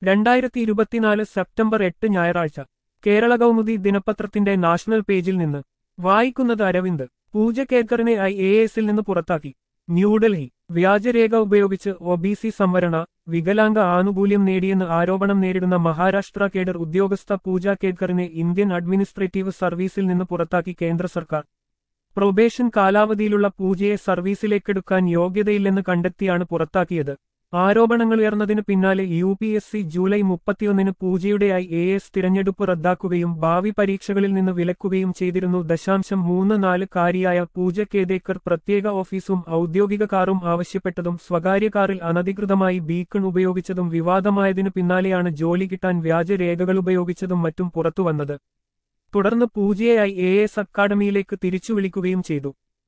രണ്ടായിരത്തി ഇരുപത്തിനാല് സെപ്റ്റംബർ എട്ട് ഞായറാഴ്ച കേരള കൗമുദി ദിനപത്രത്തിന്റെ നാഷണൽ പേജിൽ നിന്ന് വായിക്കുന്നത് അരവിന്ദ് പൂജ കേക്കറിനെ ഐ എ എസിൽ നിന്ന് പുറത്താക്കി ന്യൂഡൽഹി വ്യാജരേഖ ഉപയോഗിച്ച് ഒബിസി സംവരണ വികലാംഗ ആനുകൂല്യം നേടിയെന്ന് ആരോപണം നേരിടുന്ന മഹാരാഷ്ട്ര കേഡർ ഉദ്യോഗസ്ഥ പൂജ കേക്കറിനെ ഇന്ത്യൻ അഡ്മിനിസ്ട്രേറ്റീവ് സർവീസിൽ നിന്ന് പുറത്താക്കി കേന്ദ്ര സർക്കാർ പ്രൊബേഷൻ കാലാവധിയിലുള്ള പൂജയെ സർവീസിലേക്കെടുക്കാൻ യോഗ്യതയില്ലെന്ന് കണ്ടെത്തിയാണ് പുറത്താക്കിയത് ആരോപണങ്ങൾ ഉയർന്നതിന് പിന്നാലെ U P S C July മുപ്പത്തിയൊന്നിന് പൂജയുടെ ഐ എ എസ് തിരഞ്ഞെടുപ്പ് റദ്ദാക്കുകയും ഭാവി പരീക്ഷകളിൽ നിന്ന് വിലക്കുകയും ചെയ്തിരുന്നു ദശാംശം മൂന്ന് നാല് കാരിയായ പൂജ കേദേക്കർ പ്രത്യേക ഓഫീസും ഔദ്യോഗിക കാറും ആവശ്യപ്പെട്ടതും സ്വകാര്യ കാറിൽ അനധികൃതമായി ബീക്കൺ ഉപയോഗിച്ചതും വിവാദമായതിനു പിന്നാലെയാണ് ജോലി കിട്ടാൻ വ്യാജരേഖകൾ ഉപയോഗിച്ചതും മറ്റും പുറത്തുവന്നത് തുടർന്ന് പൂജയെ ഐ എ എസ് അക്കാദമിയിലേക്ക് തിരിച്ചു വിളിക്കുകയും ചെയ്തു